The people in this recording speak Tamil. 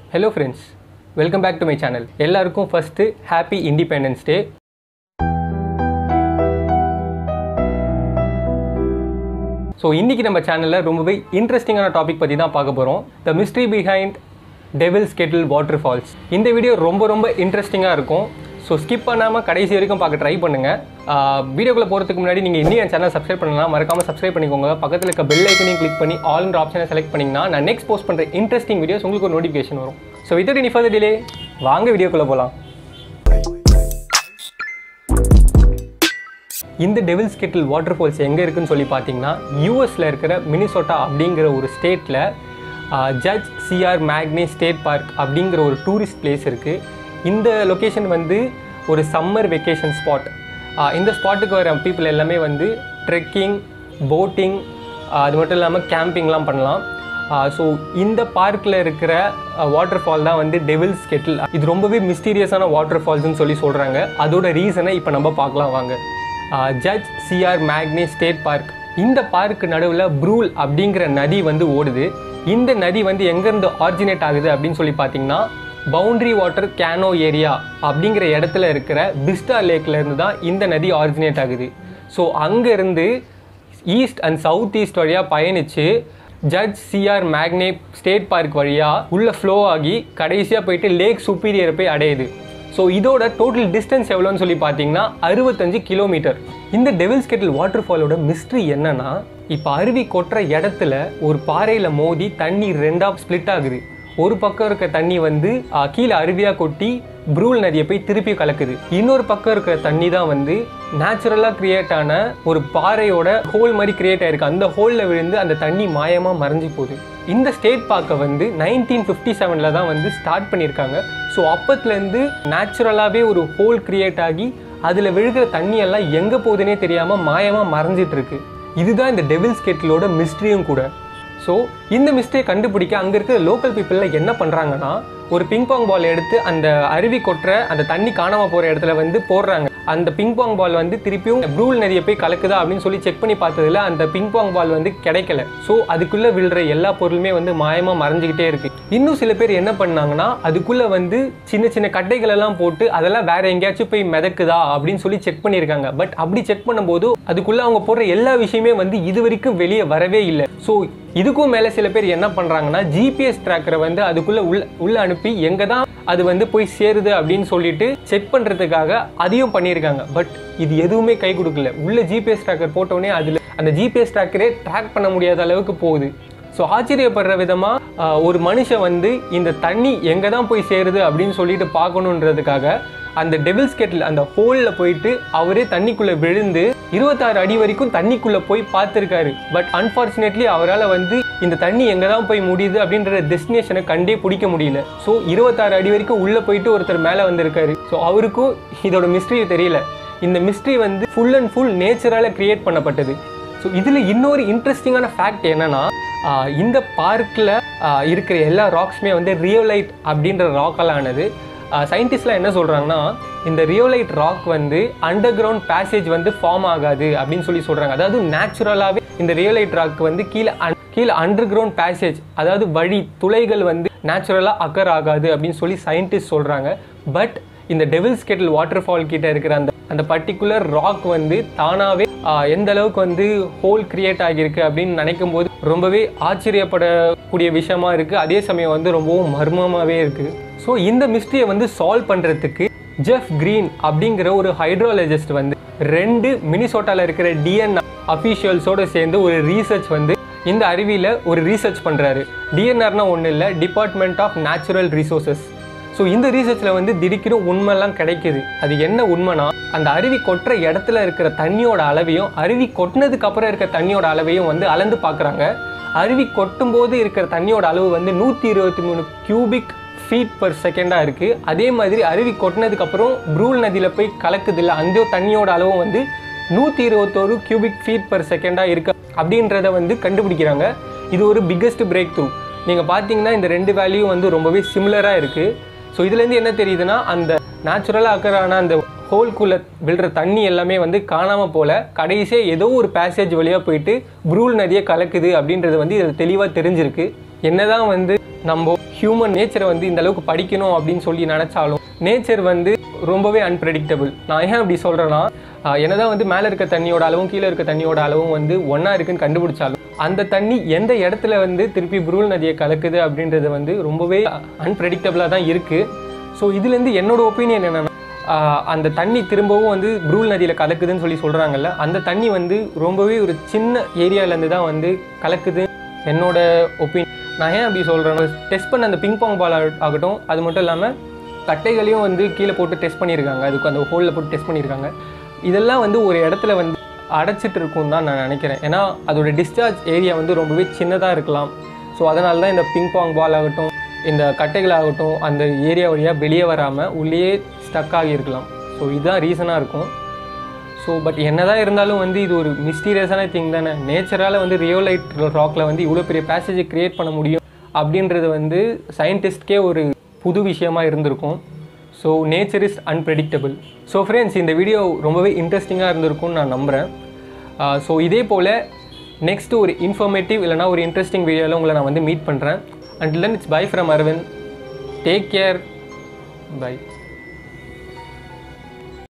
hello friends welcome back to my channel எல்லாருக்கும் first happy independence day so இன்றைக்கி நம்ம சேனலில் ரொம்பவே இன்ட்ரெஸ்டிங்கான டாபிக் பற்றி தான் பார்க்க போகிறோம் the mystery behind Devil's Kettle waterfalls இந்த வீடியோ ரொம்ப ரொம்ப இன்ட்ரெஸ்டிங்காக இருக்கும் ஸோ ஸ்கிப் பண்ணாமல் கடைசி வரைக்கும் பார்க்க ட்ரை பண்ணுங்கள் வீடியோக்குள்ளே போகிறதுக்கு முன்னாடி நீங்கள் இன்னும் என் சேனல் சப்ஸ்கிரைப் பண்ணலாம் மறக்காமல் சப்ஸ்கிரைப் பண்ணிக்கோங்க பக்கத்தில் இருக்க பெல் ஐக்கனையும் கிளிக் பண்ணி ஆல்ன்ற ஆப்ஷனை செலக்ட் பண்ணிங்கன்னா நான் நெக்ஸ்ட் போஸ்ட் பண்ணுற இன்ட்ரெஸ்டிங் வீடியோஸ் உங்களுக்கு ஒரு நோட்டிஃபிகேஷன் வரும் so without any further delay வாங்க வீடியோக்குள்ளே போகலாம் இந்த டெவில்ஸ் கெட்டில் வாட்டர் ஃபால்ஸ் எங்கே இருக்குன்னு சொல்லி பார்த்தீங்கன்னா யூஎஸில் இருக்கிற மினிசோட்டா அப்படிங்கிற ஒரு ஸ்டேட்டில் Judge CR Magney State Park அப்படிங்கிற ஒரு டூரிஸ்ட் பிளேஸ் இருக்குது இந்த லொக்கேஷன் வந்து ஒரு சம்மர் வெக்கேஷன் ஸ்பாட் இந்த ஸ்பாட்டுக்கு வர பீப்புள் எல்லாமே வந்து ட்ரெக்கிங் போட்டிங் அது மட்டும் இல்லாமல் கேம்பிங்லாம் பண்ணலாம் ஸோ இந்த பார்க்கில் இருக்கிற வாட்டர் ஃபால் தான் வந்து டெவில்ஸ் கெட்டில் இது ரொம்பவே மிஸ்டீரியஸான வாட்டர் ஃபால்ஸ்னு சொல்லி சொல்கிறாங்க அதோட ரீசனை இப்போ நம்ம பார்க்கலாம் வாங்க Judge CR Magney State Park இந்த பார்க்கு நடுவில் ப்ரூல் அப்படிங்கிற நதி வந்து ஓடுது இந்த நதி வந்து எங்கேருந்து ஆரிஜினேட் ஆகுது அப்படின்னு சொல்லி பார்த்தீங்கன்னா பவுண்ட்ரி வாட்டர் கேனோ ஏரியா அப்படிங்கிற இடத்துல இருக்கிற பிஸ்டா லேக்ல இருந்து தான் இந்த நதி ஆரிஜினேட் ஆகுது ஸோ அங்கேருந்து ஈஸ்ட் அண்ட் சவுத் ஈஸ்ட் வழியாக பயணித்து Judge CR Magney State Park வழியாக உள்ள ஃப்ளோ ஆகி கடைசியாக போயிட்டு லேக் சுப்பீரியரை போய் அடையுது ஸோ இதோட டோட்டல் டிஸ்டன்ஸ் எவ்வளோன்னு சொல்லி பார்த்தீங்கன்னா அறுபத்தஞ்சு கிலோமீட்டர் இந்த டெவில்ஸ் கெட்டில் வாட்டர் ஃபாலோட மிஸ்ட்ரி என்னன்னா இப்போ அருவி கொட்டுற இடத்துல ஒரு பாறையில் மோதி தண்ணி ரெண்டாக ஸ்ப்ளிட் ஆகுது ஒரு பக்கம் இருக்க தண்ணி வந்து கீழே அருவியாக கொட்டி ப்ரூல் நதியை போய் திருப்பி கலக்குது இன்னொரு பக்கம் இருக்கிற தண்ணி தான் வந்து நேச்சுரலாக கிரியேட் ஆன ஒரு பாறையோட ஹோல் மாதிரி கிரியேட் ஆயிருக்கு அந்த ஹோலில் விழுந்து அந்த தண்ணி மாயமாக மறைஞ்சு போகுது இந்த ஸ்டேட் பார்க்கை வந்து நைன்டீன் ஃபிஃப்டி செவனில் தான் வந்து ஸ்டார்ட் பண்ணியிருக்காங்க ஸோ அப்பத்துலேருந்து நேச்சுரலாகவே ஒரு ஹோல் கிரியேட் ஆகி அதில் விழுகிற தண்ணியெல்லாம் எங்கே போகுதுன்னே தெரியாமல் மாயமாக மறைஞ்சிட்டு இருக்கு இதுதான் இந்த டெவில்ஸ் கெட்டிலோட மிஸ்ட்ரியும் கூட ஸோ இந்த மிஸ்டேக் கண்டுபிடிக்க அங்கே இருக்கிற லோக்கல் பீப்புளில் என்ன பண்ணுறாங்கன்னா ஒரு பிங்பாங் பால் எடுத்து அந்த அருவி கொட்டுற அந்த தண்ணி காணாமல் போகிற இடத்துல வந்து போடுறாங்க அந்த பிங்பாங் பால் வந்து திருப்பியும் ப்ரூல் நதியை போய் கலக்குதா அப்படின்னு சொல்லி செக் பண்ணி பார்த்ததுல அந்த பிங்பாங் பால் வந்து கிடைக்கல ஸோ அதுக்குள்ளே விழுற எல்லா பொருளுமே வந்து மாயமாக மறைஞ்சிக்கிட்டே இருக்கு இன்னும் சில பேர் என்ன பண்ணாங்கன்னா அதுக்குள்ளே வந்து சின்ன சின்ன கட்டைகள் எல்லாம் போட்டு அதெல்லாம் வேற எங்கேயாச்சும் போய் மிதக்குதா அப்படின்னு சொல்லி செக் பண்ணியிருக்காங்க பட் அப்படி செக் பண்ணும்போது அதுக்குள்ளே அவங்க போடுற எல்லா விஷயமே வந்து இது வரைக்கும் வெளியே வரவே இல்லை ஸோ இதுக்கும் மேலே சில பேர் என்ன பண்ணுறாங்கன்னா ஜிபிஎஸ் ட்ராக்கரை வந்து அதுக்குள்ளே உள்ள உள்ள அனுப்பி எங்கே தான் அது வந்து போய் சேருது அப்படின்னு சொல்லிட்டு செக் பண்ணுறதுக்காக அதையும் பண்ணியிருக்காங்க பட் இது எதுவுமே கை கொடுக்கல உள்ள ஜிபிஎஸ் ட்ராக்கர் போட்டோடனே அதில் அந்த ஜிபிஎஸ் ட்ராக்கரே ட்ராக் பண்ண முடியாத அளவுக்கு போகுது ஸோ ஆச்சரியப்படுற விதமாக ஒரு மனுஷன் வந்து இந்த தண்ணி எங்கே தான் போய் சேருது அப்படின்னு சொல்லிட்டு பார்க்கணுன்றதுக்காக அந்த டெவில்ஸ் கெட்டில் அந்த ஹோலில் போயிட்டு அவரே தண்ணிக்குள்ளே விழுந்து இருபத்தாறு அடி வரைக்கும் தண்ணிக்குள்ளே போய் பார்த்துருக்காரு பட் அன்ஃபார்ச்சுனேட்லி அவரால் வந்து இந்த தண்ணி எங்கே தான் போய் முடியுது அப்படின்ற டெஸ்டினேஷனை கண்டே பிடிக்க முடியல ஸோ இருபத்தாறு அடி வரைக்கும் உள்ளே போயிட்டு ஒருத்தர் மேலே வந்திருக்காரு ஸோ அவருக்கும் இதோட மிஸ்ட்ரி தெரியல இந்த மிஸ்ட்ரி வந்து ஃபுல் அண்ட் ஃபுல் நேச்சரால் கிரியேட் பண்ணப்பட்டது ஸோ இதில் இன்னொரு இன்ட்ரெஸ்டிங்கான ஃபேக்ட் என்னன்னா இந்த பார்க்கில் இருக்கிற எல்லா ராக்ஸுமே வந்து ரியோலைட் அப்படின்ற ராக்கால் ஆனது சயின்டிஸ்ட்லாம் என்ன சொல்கிறாங்கன்னா இந்த ரியோலைட் ராக் வந்து அண்டர் கிரவுண்ட் பேசேஜ் வந்து ஃபார்ம் ஆகாது அப்படின்னு சொல்லி சொல்கிறாங்க அதாவது நேச்சுரலாகவே இந்த ரியோலைட் ராக் வந்து கீழே கீழே அண்டர் கிரவுண்ட் பேசேஜ் அதாவது வழி துளைகள் வந்து நேச்சுரலாக அக்கர் ஆகாது அப்படின்னு சொல்லி சயின்டிஸ்ட் சொல்கிறாங்க பட் இந்த டெவில்ஸ் கெட்டில் வாட்டர் ஃபால் கிட்ட இருக்கிற அந்த அந்த பர்டிகுலர் ராக் வந்து தானாகவே எந்த அளவுக்கு வந்து ஹோல் கிரியேட் ஆகியிருக்கு அப்படின்னு நினைக்கும் போது ரொம்பவே ஆச்சரியப்படக்கூடிய விஷயமா இருக்குது அதே சமயம் வந்து ரொம்பவும் மர்மமாகவே இருக்குது ஸோ இந்த மிஸ்ட்ரியை வந்து சால்வ் பண்ணுறதுக்கு ஜெஃப் கிரீன் அப்படிங்கிற ஒரு ஹைட்ராலஜிஸ்ட் வந்து ரெண்டு மினிசோட்டாவில் இருக்கிற டிஎன் அஃபீஷியல்ஸோடு சேர்ந்து ஒரு ரீசர்ச் வந்து இந்த அருவியில் ஒரு ரீசர்ச் பண்ணுறாரு டிஎன்ஆர்னா ஒன்றும் இல்லை department of natural resources so இந்த ரீசர்ச்சில் வந்து திடீர்னு உண்மைலாம் கிடைக்குது அது என்ன உண்மைனா அந்த அருவி கொட்டுற இடத்துல இருக்கிற தண்ணியோட அளவையும் அருவி கொட்டினதுக்கு அப்புறம் இருக்கிற தண்ணியோட அளவையும் வந்து அளந்து பார்க்குறாங்க அருவி கொட்டும் போது இருக்கிற தண்ணியோட அளவு வந்து நூற்றி இருபத்தி மூணு கியூபிக் ஃபீட் பர் செகண்டாக இருக்குது அதே மாதிரி அருவி கொட்டினதுக்கப்புறம் ப்ரூல் நதியில் போய் கலக்குது இல்லை அந்த தண்ணியோட அளவும் வந்து நூற்றி இருபத்தோரு கியூபிக் ஃபீட் பர் செகண்டாக இருக்கு அப்படின்றத வந்து கண்டுபிடிக்கிறாங்க இது ஒரு பிக்கஸ்ட் பிரேக் த்ரூ நீங்கள் பார்த்தீங்கன்னா இந்த ரெண்டு வேல்யூ வந்து ரொம்பவே சிமிலராக இருக்குது ஸோ இதுலேருந்து என்ன தெரியுதுன்னா அந்த நேச்சுரலாக அக்கறான அந்த ஹோல்குள்ளே விழுற தண்ணி எல்லாமே வந்து காணாமல் போல கடைசியாக ஏதோ ஒரு பேசேஜ் வழியாக போயிட்டு ப்ரூல் நதியை கலக்குது அப்படின்றது வந்து இது தெளிவாக தெரிஞ்சிருக்கு என்னதான் வந்து நம்ம ஹியூமன் நேச்சரை வந்து இந்த அளவுக்கு படிக்கணும் அப்படின்னு சொல்லி நினச்சாலும் நேச்சர் வந்து ரொம்பவே அன்பிரடிக்டபிள் நான் ஏன் அப்படி சொல்கிறேன்னா என்னதான் வந்து மேலே இருக்க தண்ணியோட அளவும் கீழே இருக்க தண்ணியோட அளவும் வந்து ஒன்றா இருக்குன்னு கண்டுபிடிச்சாலும் அந்த தண்ணி எந்த இடத்துல வந்து திருப்பி புருள் நதியை கலக்குது அப்படின்றது வந்து ரொம்பவே அன்பிரடிக்டபிளாக தான் இருக்குது ஸோ இதுலேருந்து என்னோட ஒப்பீனியன் என்னென்னா ஆஹ் அந்த தண்ணி திரும்பவும் வந்து ப்ரூல் நதியில் கலக்குதுன்னு சொல்லி சொல்கிறாங்கல்ல அந்த தண்ணி வந்து ரொம்பவே ஒரு சின்ன ஏரியாவிலேருந்து தான் வந்து கலக்குது என்னோட ஒப்பீனியன் நான் ஏன் அப்படி சொல்கிறேன் டெஸ்ட் பண்ண அந்த பிங் பாங் பால் ஆகட்டும் அது மட்டும் இல்லாமல் கட்டைகளையும் வந்து கீழே போட்டு டெஸ்ட் பண்ணியிருக்காங்க அதுக்கு அந்த ஹோலில் போட்டு டெஸ்ட் பண்ணியிருக்காங்க இதெல்லாம் வந்து ஒரு இடத்துல வந்து அடைச்சிட்டு இருக்கும் தான் நான் நினைக்கிறேன் ஏன்னா அதோட டிஸ்சார்ஜ் ஏரியா வந்து ரொம்பவே சின்னதாக இருக்கலாம் ஸோ அதனால தான் இந்த பிங் பாங் பால் ஆகட்டும் இந்த கட்டைகளாகட்டும் அந்த ஏரியா வழியாக வெளியே வராமல் உள்ளேயே ஸ்டக் ஆகியிருக்கலாம் ஸோ இதுதான் ரீசனாக இருக்கும் ஸோ பட் என்னதான் இருந்தாலும் வந்து இது ஒரு மிஸ்டீரியஸான திங் தானே நேச்சரால் வந்து ரியோலைட் ராக்கில் வந்து இவ்வளோ பெரிய பேசேஜை க்ரியேட் பண்ண முடியும் அப்படின்றது வந்து சயின்டிஸ்ட்கே ஒரு புது விஷயமா இருந்திருக்கும் so nature is unpredictable so friends இந்த வீடியோ ரொம்பவே இன்ட்ரெஸ்டிங்காக இருந்திருக்கும்னு நான் நம்புகிறேன் ஸோ இதே போல் நெக்ஸ்ட் ஒரு இன்ஃபர்மேட்டிவ் இல்லைனா ஒரு இன்ட்ரெஸ்டிங் வீடியோவில் உங்களை நான் வந்து மீட் பண்ணுறேன் and then it's bye from Aravind take care by